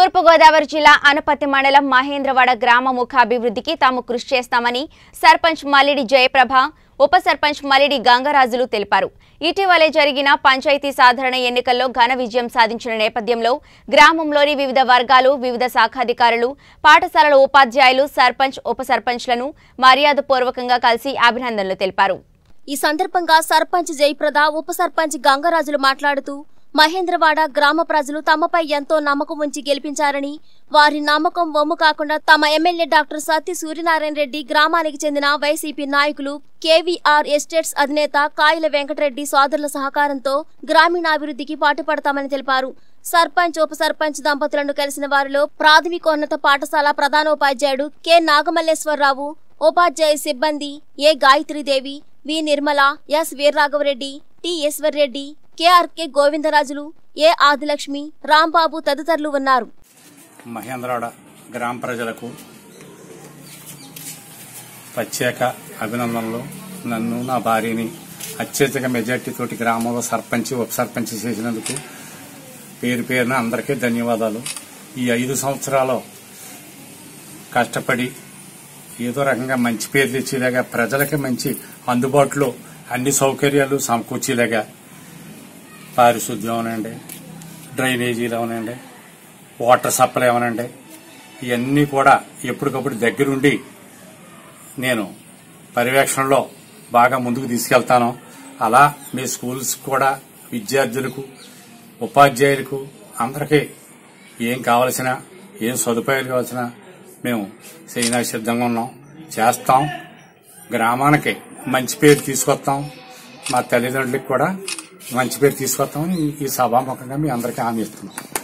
తూర్పుగోదావరి జిల్లా అనపతి మండలం మహేంద్రవాడ గ్రామ ముఖాభివృద్ధికి తాము కృషి చేస్తామని సర్పంచ్ మల్లిడి జయప్రభ ఉప సర్పంచ్ మల్లిడి గంగరాజులు తెలిపారు ఇటీవలే జరిగిన పంచాయతీ సాధారణ ఎన్నికల్లో ఘన విజయం సాధించిన నేపథ్యంలో గ్రామంలోని వివిధ వర్గాలు వివిధ శాఖాధికారులు పాఠశాలల ఉపాధ్యాయులు సర్పంచ్ ఉప సర్పంచ్లను మర్యాదపూర్వకంగా కలిసి అభినందనలు తెలిపారు ఈ సందర్భంగా సర్పంచ్ జయప్రద ఉప సర్పంచ్ గంగరాజులు మాట్లాడుతూ మహేంద్రవాడ గ్రామ ప్రజలు తమపై ఎంతో నమ్మకం ఉంచి గెలిపించారని వారి నమ్మకం వమ్ము కాకుండా తమ ఎమ్మెల్యే డాక్టర్ సత్తి సూర్యనారాయణ రెడ్డి గ్రామానికి చెందిన వైసీపీ నాయకులు కేవీఆర్ ఎస్టేట్స్ అధినేత కాయల వెంకటరెడ్డి సోదరుల సహకారంతో గ్రామీణాభివృద్ధికి పాటుపడతామని తెలిపారు సర్పంచ్ ఉప సర్పంచ్ దంపతులను కలిసిన వారిలో ప్రాథమికోన్నత పాఠశాల ప్రధానోపాధ్యాయుడు కె నాగమల్లేశ్వరరావు ఉపాధ్యాయ సిబ్బంది A Gayatridevi V Nirmala S Veerraghavareddy T Eswarreddy KRK Govindarajulu A Adilakshmi Rambabu తదితరులు ఉన్నారు మహేంద్రవాడ గ్రామ ప్రజలకు ప్రత్యేక అభినందనలు నన్ను నా భార్యని అత్యధిక మెజార్టీతోటి గ్రామంలో సర్పంచ్ ఉప సర్పంచ్ చేసినందుకు పేరు పేరున అందరికీ ధన్యవాదాలు ఈ ఐదు సంవత్సరాలు కష్టపడి ఏదో రకంగా మంచి పేరు తెచ్చేలాగా ప్రజలకి మంచి అందుబాటులో అన్ని సౌకర్యాలు సమకూర్చేలాగా పారిశుద్ధ్యం అవనండి డ్రైనేజీలు అవనండి వాటర్ సప్లై అవనండి ఇవన్నీ కూడా ఎప్పటికప్పుడు దగ్గరుండి నేను పర్యవేక్షణలో బాగా ముందుకు తీసుకెళ్తాను అలా మీ స్కూల్స్ కూడా విద్యార్థులకు ఉపాధ్యాయులకు అందరికీ ఏం కావలసిన ఏం సదుపాయాలు కావాల్సిన మేము చేయడానికి సిద్ధంగా ఉన్నాం చేస్తాం గ్రామానికి మంచి పేరు తీసుకొస్తాం మా తల్లిదండ్రులకు కూడా మంచి పేరు తీసుకొస్తామని ఈ సభాముఖంగా మీ అందరికీ హామీ ఇస్తున్నాం